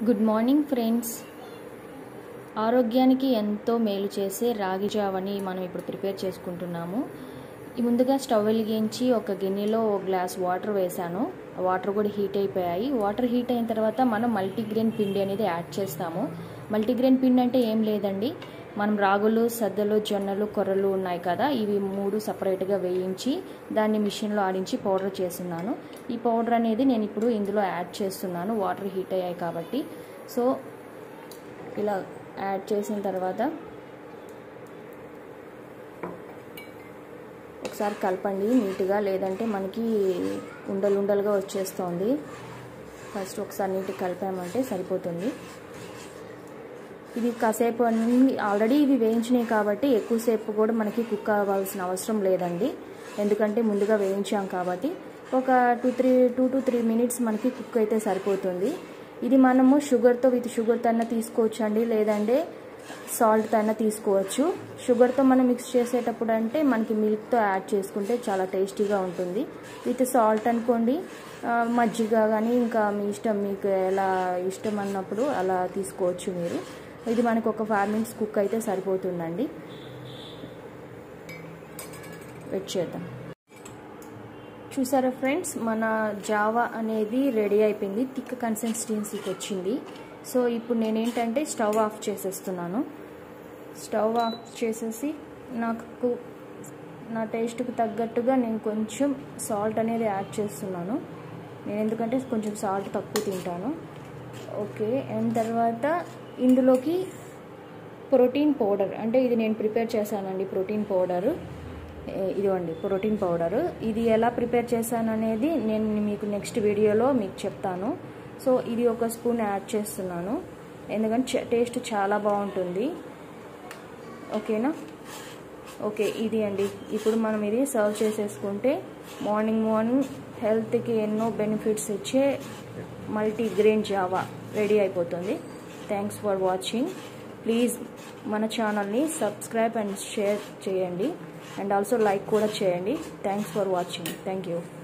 good morning friends ఆరోగ్యానికి ఎంతో మేలు చేసే రాగి జావని మనం ఇప్పుడు ప్రిపేర్ చేసుకుంటున్నాము ఈ ముందుగా స్టవ్ వెలిగించి ఒక గిన్నెలో ఒక గ్లాస్ వాటర్ వేసాను వాటర్ కూడా హీట్ అయిపోయాయి వాటర్ హీట్ అయిన తర్వాత మనం మల్టీగ్రెయిన్ పిండి అనేది యాడ్ చేస్తాము మల్టీగ్రెయిన్ పిండి అంటే ఏం లేదండి మనం రాగులు సద్దలు జొన్నలు కొర్రలు ఉన్నాయి కదా ఇవి మూడు సపరేట్గా వేయించి దాన్ని మిషన్లో ఆడించి పౌడర్ చేస్తున్నాను ఈ పౌడర్ అనేది నేను ఇప్పుడు ఇందులో యాడ్ చేస్తున్నాను వాటర్ హీట్ అయ్యాయి కాబట్టి సో ఇలా యాడ్ చేసిన తర్వాత ఒకసారి కలపండి నీట్గా లేదంటే మనకి ఉండలు ఉండలుగా వచ్చేస్తుంది ఫస్ట్ ఒకసారి నీట్గా కలిపామంటే సరిపోతుంది ఇది కాసేపు అన్ని ఆల్రెడీ ఇవి వేయించినాయి కాబట్టి ఎక్కువసేపు కూడా మనకి కుక్ అవ్వాల్సిన అవసరం లేదండి ఎందుకంటే ముందుగా వేయించాం కాబట్టి ఒక two three two to three minutes మనకి కుక్ అయితే సరిపోతుంది ఇది మనము షుగర్తో విత్ షుగర్తో అయినా తీసుకోవచ్చు అండి లేదంటే సాల్ట్తో అయినా తీసుకోవచ్చు షుగర్తో మనం మిక్స్ చేసేటప్పుడు అంటే మనకి మిల్క్తో యాడ్ చేసుకుంటే చాలా టేస్టీగా ఉంటుంది విత్ సాల్ట్ అనుకోండి మజ్జిగ కానీ ఇంకా మీ ఇష్టం మీకు ఎలా ఇష్టం అన్నప్పుడు అలా తీసుకోవచ్చు మీరు ఇది మనకు ఒక ఫైవ్ మినిట్స్ కుక్ అయితే సరిపోతుందండి వెయిట్ చేద్దాం చూసారా ఫ్రెండ్స్ మన జావా అనేది రెడీ అయిపోయింది థిక్ కన్సిస్టెన్సీకి వచ్చింది సో ఇప్పుడు నేనేంటంటే స్టవ్ ఆఫ్ చేసేస్తున్నాను స్టవ్ ఆఫ్ చేసేసి నాకు నా టేస్ట్కి తగ్గట్టుగా నేను కొంచెం సాల్ట్ అనేది యాడ్ చేస్తున్నాను నేను ఎందుకంటే కొంచెం సాల్ట్ తక్కువ తింటాను ఓకే అండ్ తర్వాత ఇందులోకి ప్రోటీన్ పౌడర్ అంటే ఇది నేను ప్రిపేర్ చేశానండి ప్రోటీన్ పౌడరు ఇదిగోండి ప్రోటీన్ పౌడర్ ఇది ఎలా ప్రిపేర్ చేశాను అనేది నేను మీకు నెక్స్ట్ వీడియోలో మీకు చెప్తాను సో ఇది ఒక స్పూన్ యాడ్ చేస్తున్నాను ఎందుకంటే టేస్ట్ చాలా బాగుంటుంది ఓకేనా ఓకే ఇది అండి ఇప్పుడు మనం ఇది సర్వ్ చేసేసుకుంటే మార్నింగ్ మార్నింగ్ హెల్త్కి ఎన్నో బెనిఫిట్స్ ఇచ్చే మల్టీగ్రెయిన్ జావా రెడీ అయిపోతుంది థ్యాంక్స్ ఫర్ వాచింగ్ ప్లీజ్ మన ఛానల్ని సబ్స్క్రైబ్ అండ్ షేర్ చేయండి అండ్ ఆల్సో లైక్ కూడా చేయండి thanks for watching thank you